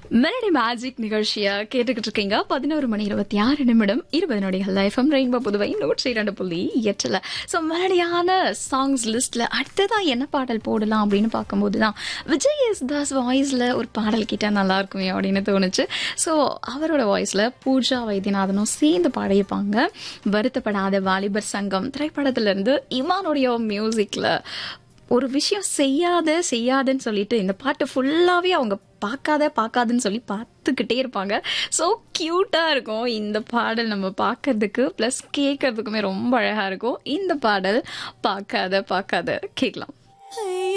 melody magic நிகழ்ச்சியை கேட்டுக்கிட்டு இருக்கீங்க பதினோரு மணி இருபத்தி ஆறு நிமிடம் இருபது நொடிகள் எஃப்எம் ரெயின்போ புதுவை நூற்றி இரண்டு புள்ளி எட்டுல ஸோ மெலடியான சாங்ஸ் லிஸ்ட்ல அடுத்ததா என்ன பாடல் போடலாம் அப்படின்னு பார்க்கும்போது தான் விஜய் எஸ் தாஸ் வாய்ஸ்ல ஒரு பாடல் கிட்டா நல்லா இருக்குமே அப்படின்னு தோணுச்சு ஸோ அவரோட வாய்ஸ்ல பூஜா வைத்தியநாதனும் சேர்ந்து பாடியிருப்பாங்க வருத்தப்படாத வாலிபர் சங்கம் திரைப்படத்துல இருந்து இமானுடைய மியூசிக்ல ஒரு விஷயம் செய்யாத செய்யாதன்னு சொல்லிட்டு இந்த பாட்டு ஃபுல்லாவே அவங்க பார்க்காத பார்க்காதுன்னு சொல்லி பார்த்துக்கிட்டே இருப்பாங்க ஸோ க்யூட்டாக இருக்கும் இந்த பாடல் நம்ம பார்க்கறதுக்கு ப்ளஸ் கேட்கறதுக்குமே ரொம்ப அழகாக இருக்கும் இந்த பாடல் பார்க்காத பார்க்காத கேட்கலாம்